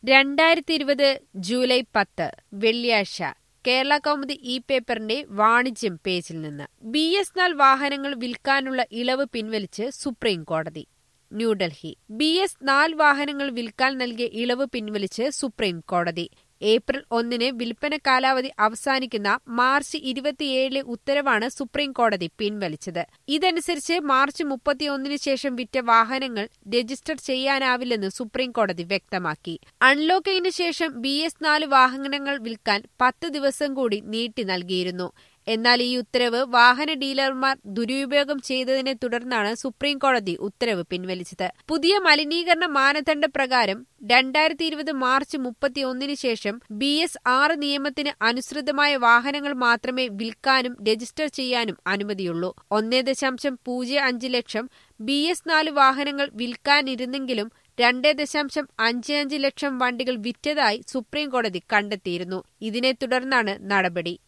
രണ്ടായിരത്തി ഇരുപത് ജൂലൈ പത്ത് വെള്ളിയാഴ്ച കേരള കൗമുദി ഇ പേപ്പറിന്റെ വാണിജ്യം പേജിൽ നിന്ന് ബി എസ് നാല് വാഹനങ്ങൾ വിൽക്കാനുള്ള ഇളവ് പിൻവലിച്ച് സുപ്രീം കോടതി ന്യൂഡൽഹി ബി എസ് നാല് വാഹനങ്ങൾ വിൽക്കാൻ നൽകിയ ഇളവ് പിൻവലിച്ച് സുപ്രീം കോടതി ഏപ്രിൽ ഒന്നിന് വിൽപ്പന കാലാവധി അവസാനിക്കുന്ന മാർച്ച് ഇരുപത്തിയേഴിലെ ഉത്തരവാണ് സുപ്രീം കോടതി പിൻവലിച്ചത് ഇതനുസരിച്ച് മാർച്ച് മുപ്പത്തിയൊന്നിന് ശേഷം വിറ്റ വാഹനങ്ങൾ രജിസ്റ്റർ ചെയ്യാനാവില്ലെന്ന് സുപ്രീം കോടതി വ്യക്തമാക്കി അൺലോക്കിംഗിന് ശേഷം ബി എസ് നാല് വാഹനങ്ങൾ വിൽക്കാൻ പത്ത് ദിവസം കൂടി നീട്ടി നൽകിയിരുന്നു എന്നാൽ ഈ ഉത്തരവ് വാഹന ഡീലർമാർ ദുരുപയോഗം ചെയ്തതിനെ തുടർന്നാണ് സുപ്രീം കോടതി ഉത്തരവ് പിൻവലിച്ചത് പുതിയ മലിനീകരണ മാനദണ്ഡ പ്രകാരം രണ്ടായിരത്തി ഇരുപത് മാർച്ച് മുപ്പത്തിയൊന്നിന് ശേഷം ബി എസ് ആറ് നിയമത്തിന് അനുസൃതമായ വാഹനങ്ങൾ മാത്രമേ വിൽക്കാനും രജിസ്റ്റർ ചെയ്യാനും അനുമതിയുള്ളൂ ഒന്നേ ദശാംശം പൂജ്യം അഞ്ച് ലക്ഷം ബി എസ് നാല് വാഹനങ്ങൾ വിൽക്കാനിരുന്നെങ്കിലും രണ്ടേ ദശാംശം അഞ്ച് അഞ്ച് ലക്ഷം വണ്ടികൾ വിറ്റതായി സുപ്രീം കോടതി കണ്ടെത്തിയിരുന്നു ഇതിനെ തുടർന്നാണ് നടപടി